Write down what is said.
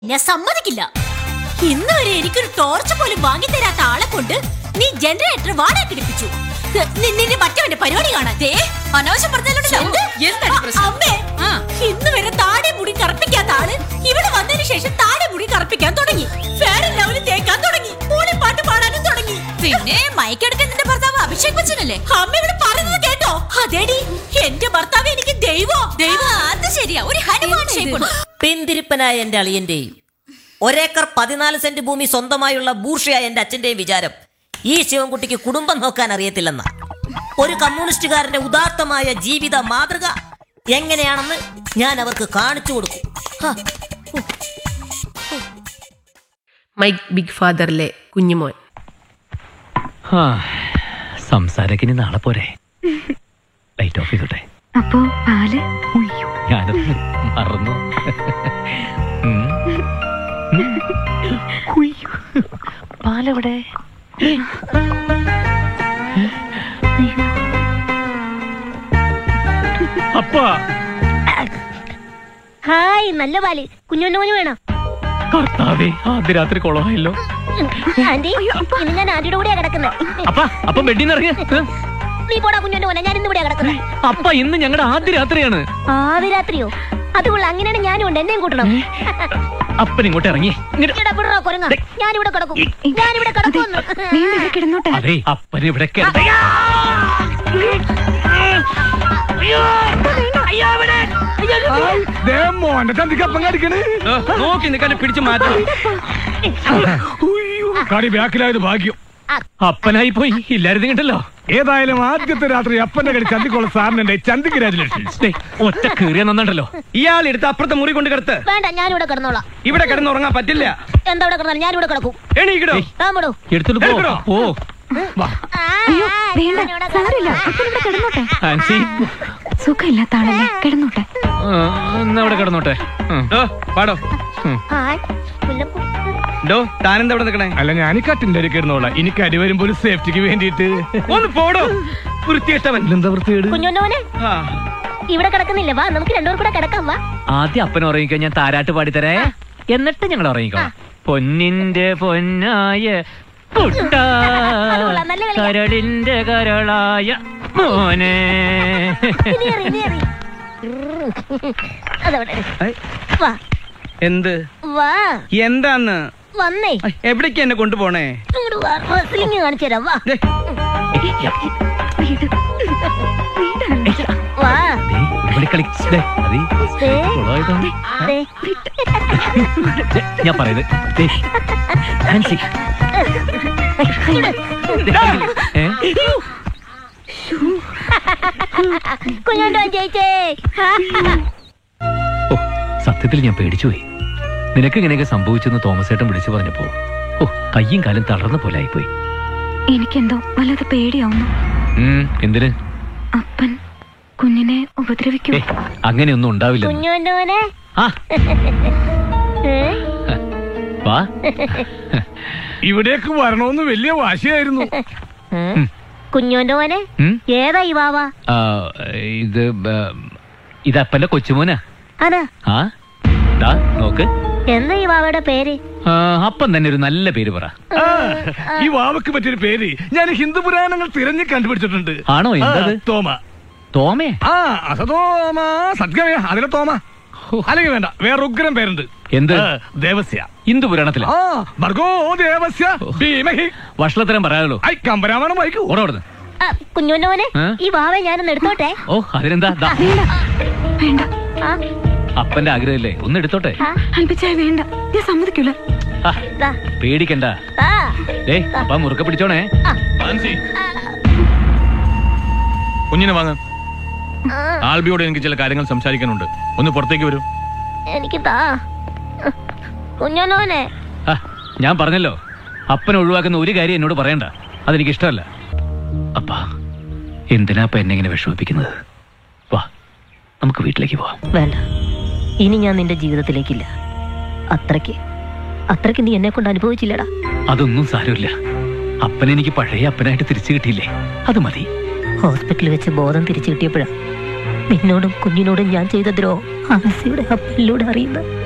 ഞാൻ സമ്മതിക്കില്ല ഇന്ന് വരെ എനിക്കൊരു ടോർച്ച് പോലും വാങ്ങിത്തരാത്ത ആളെ കൊണ്ട് നീ ജനറേറ്റർ വാടക കിടിപ്പിച്ചു നി- നിന്റെ മറ്റവന്റെ പരിപാടി കാണാൻ ദേ, അനാവശ്യം പറഞ്ഞാലുണ്ടല്ലോ. എന്താണ് പ്രശ്നം? അമ്മേ ആ. ഇന്ന് വരെ താടി മുടി കറുപ്പിക്കാത്ത ആള് ഇവിടെ വന്നതിന് ശേഷം താടി മുടി കറുപ്പിക്കാൻ തുടങ്ങി ഫാനും ലവലും തേക്കാൻ തുടങ്ങി പാട്ട് പാടാനും തുടങ്ങി പിന്നെ മയക്കെടുക്കാൻ നിന്റെ ഭർത്താവ് അഭിഷേക് ബച്ചനല്ലേ അമ്മ ഇവിടെ പറയുന്നത് കേട്ടോ അതേടി എന്റെ ഭർത്താവ് എനിക്ക് ദൈവോ ദൈവം അത് ശരിയാ ഒരു ഹനുമാൻ ഷേപ്പ് പിന്തിരിപ്പനായ എന്റെ അളിയന്റെയും ഒരേക്കർ പതിനാല് സെന്റ് ഭൂമി സ്വന്തമായുള്ള ബൂർഷയായ എന്റെ അച്ഛന്റെയും വിചാരം ഈ ശിവൻകുട്ടിക്ക് കുടുംബം നോക്കാൻ അറിയത്തില്ലെന്ന ഒരു കമ്മ്യൂണിസ്റ്റുകാരന്റെ ഉദാത്തമായ ജീവിത മാതൃക എങ്ങനെയാണെന്ന് ഞാൻ അവർക്ക് കാണിച്ചു കൊടുക്കും ഹ, മൈക്ക് ബിഗ് ഫാദറിലെ കുഞ്ഞുമോൻ ആ, സംസാരക്കിനി നാളെ പോരെ ലൈറ്റ് ഓഫ് ചെയ്തോട്ടെ അപ്പോ പാല് ഉയ്യോ ഞാനത് മറന്നു ഉം. ഉയ്യോ പാലെവിടെ അപ്പാ ഹായ് നല്ല പാല് കുഞ്ഞുണ്ണോന് വേണം കർത്താവേ ആദ്യ രാത്രി കുളമായല്ലോ ആന്റി ഇന്ന് ഞാൻ ആന്റിയുടെ കൂടെയാ കിടക്കുന്നത് അപ്പ അപ്പം ബെഡിന്ന് ഇറങ്ങിയ നീ പോടാ കുഞ്ഞുണ്ണ പോലെ ഞാൻ ഇന്ന് ഇവിടെയാ കിടക്കുന്നത് അപ്പ ഇന്ന് ഞങ്ങളുടെ ആദ്യ രാത്രിയാണ് ആദ്യ രാത്രിയോ അതുകൊള്ള അങ്ങനെയാണ് ഞാനും ഉണ്ട് എന്നെയും കൂട്ടണം അപ്പൻ ഇങ്ങോട്ട് ഇറങ്ങി ഇങ്ങട്. ചേട്ടാ വിടറോ കൊരങ്ങ ഞാനിവിടെ കിടക്കും ഞാനിവിടെ കിടക്കുമെന്ന് കിടന്നോട്ടെ അതെ അപ്പൻ ഇവിടെ കിടന്ന് മോന്റെ ചന്തിക്കപ്പം കടിക്കണ് നോക്കി നിൽക്കാൻ പിടിച്ചു മാറ്റം കടി ബാക്കിലായത് ഭാഗ്യം അപ്പനായി പോയി ഇല്ലായിരുന്നു കേട്ടല്ലോ ഏതായാലും ആദ്യത്തെ രാത്രി അപ്പന്റെ കടി ചന്തിക്കുള്ള സാറിനുണ്ട് ചന്തി കരാജുലേഷൻസ് ഒറ്റ കീറിയ നന്നുണ്ടല്ലോ ഇയാൾ എടുത്ത് അപ്പുറത്തെ മുറി കൊണ്ട് കിടത്ത് വേണ്ട ഞാനിവിടെ കിടന്നോളാം ഇവിടെ കിടന്നുറങ്ങാൻ പറ്റില്ല എന്താ ഇവിടെ കിടന്നാലും ഞാനിവിടെ കിടക്കും എണീക്കിടോ താമ്പടോ എടുത്തിട്ട് പോ എടുക്കണോ? ഓ അയ്യോ വേണ്ട സാറില്ല ഇവിടെ കിടന്നോട്ടെ ആൻസി സുഖമില്ലാത്ത ആളല്ലേ കിടന്നോട്ടെ ആ, എന്നാ അവിടെ കിടന്നോട്ടെ ഉം. ഡോ പാടോ ഹായ് മുല്ലപ്പൂ ഡോ താനെന്താ ഇവിടെ നിൽക്കണേ അല്ല ഞാൻ ഈ കട്ടിന്റെ അരി കിടന്നോളാം എനിക്ക് അടി വരുമ്പോ ഒരു സേഫ്റ്റിക്ക് വേണ്ടിയിട്ട് ഒന്ന് പോടോ വൃത്തികെട്ടവൻ എന്താ വൃത്തികേട് കുഞ്ഞുണ്ണോനെ ആ, ഇവിടെ കിടക്കുന്നില്ല വാ നമുക്ക് രണ്ടുപേർ കൂടെ കിടക്കാം വാ ആദ്യം അപ്പൻ ഉറങ്ങിക്കോ ഞാൻ താരാട്ട് പാടിത്തരേ എന്നിട്ട് ഞങ്ങൾ ഉറങ്ങിക്കോ പൊന്നിന്റെ പൊന്നായ കുട്ട അത് കൊള്ളാം, നല്ല കളിയാ. കരളിന്റെ കരളായ മോനെ ഇനി എറി, ഇനി എറി. അതവിടെ ഇട്. ഐ, വാ എന്ത് വാ എന്താന്ന് വന്നേ ഐ, എവിടേക്കാ എന്നെ കൊണ്ടുപോണേ ഇങ്ങോട്ട് വാ റെസ്ലിംഗ് കാണിച്ചു തരാം വാ ദേ, വാ ദേ, ഇവിടെ കളി. ദേ, അതീ, ദേ, കുളമായതാണ്. ദേ. ദേ, ഞാൻ പറയുന്നത് ദേ, ആൻസി. ദേ, ഏ? കുഞ്ഞോണ്ടോ ജയിച്ചേ ഓ സത്യത്തിൽ ഞാൻ പേടിച്ചുപോയി നിനക്ക് ഇങ്ങനെയൊക്കെ സംഭവിച്ചെന്ന് തോമസ് ഏട്ടൻ വിളിച്ചു പറഞ്ഞപ്പോ ഓ കയ്യും കാലും തളർന്ന പോലെ ആയിപ്പോയി എനിക്കെന്തോ വല്ലാതെ പേടിയാവുന്നു ഉം, എന്തിന് അപ്പൻ കുഞ്ഞിനെ ഉപദ്രവിക്കൂ ഏ അങ്ങനെയൊന്നും ഉണ്ടാവില്ല കുഞ്ഞോണ്ടോനെ ആ വാ ഇവിടേക്ക് വരണമെന്ന് വലിയ വാശിയായിരുന്നു കുഞ്ഞോണ്ടോനെ ഉം, ഏതാ ഈ വാവ ആ, ഇത് ബ, ഇത് അപ്പന്റെ കൊച്ചുമോനാ അതാ ആ ദാ നോക്ക് എന്താ ഈ വാവയുടെ പേര് ആ, അപ്പൻ തന്നെ ഒരു നല്ല പേര് പറ ആ, ഈ വാവക്ക് പറ്റിയൊരു പേര് ഞാൻ ഹിന്ദു പുരാണങ്ങൾ തിരഞ്ഞു കണ്ടുപിടിച്ചിട്ടുണ്ട് ആണോ ആ, എന്തത് തോമ തോമേ ആ അസതോമ സത്യമേ അതിലെ തോമ അല്ലെങ്കിൽ വേണ്ട വേറെ ഉഗ്രം പേരുണ്ട് എന്ത് ആ, ദേവസ്യ ഹിന്ദു പുരാണത്തില് ആ ഭർഗോ ദേവസ്യ ഭീമഹി വഷളത്തരം പറയാമല്ലോ ഐ കമ്പരാമാനം വായിക്കൂ ഓടോടുന്നു ആ, കുഞ്ഞോണ്ടോനെ ഏ? ഈ വാവ ഞാനൊന്ന് എടുത്തോട്ടെ ഓ അതിനെന്താ ദാ, വേണ്ട ആ, അപ്പന്റെ ആഗ്രഹമില്ലേ ഒന്ന് എടുത്തോട്ടെ ആ, അൽപ്പിച്ചായ വേണ്ട ഞാൻ സമ്മതിക്കൂല ആ, ദാ, പേടിക്കണ്ട ദാ. ഏ അപ്പ മുറുക്ക പിടിച്ചോണേ ഫാൻസി കുഞ്ഞിനെ വാങ്ങ ആ, ആൽബിയോട് എനിക്ക് ചില കാര്യങ്ങൾ സംസാരിക്കാനുണ്ട് ഒന്ന് പുറത്തേക്ക് വരൂ എനിക്ക് താ കുഞ്ഞോനോനെ ആ, ഞാൻ പറഞ്ഞല്ലോ അപ്പനെ ഒഴിവാക്കുന്ന ഒരു കാര്യം എന്നോട് പറയണ്ട അതെനിക്ക് ഇഷ്ടമല്ല അപ്പാ എന്തിനാ അപ്പ എന്നെ ഇങ്ങനെ വിഷമിപ്പിക്കുന്നത് വാ നമുക്ക് വീട്ടിലേക്ക് പോവാം വേണ്ട ഇനി ഞാൻ നിന്റെ ജീവിതത്തിലേക്കില്ല അത്രയ്ക്ക് അത്രയ്ക്ക് നീ എന്നെ കൊണ്ട് അനുഭവിച്ചില്ലടാ അതൊന്നും സാരമില്ല അപ്പനെ എനിക്ക് പഴയ അപ്പനായിട്ട് തിരിച്ചു കിട്ടിയില്ലേ അത് മതി ഹോസ്പിറ്റലിൽ വെച്ച് ബോധം തിരിച്ചു കിട്ടിയപ്പോഴാ നിന്നോടും കുഞ്ഞിനോടും ഞാൻ ചെയ്ത ദ്രോഹം ആൻസിയുടെ അപ്പനിലൂടെ അറിയുന്നത്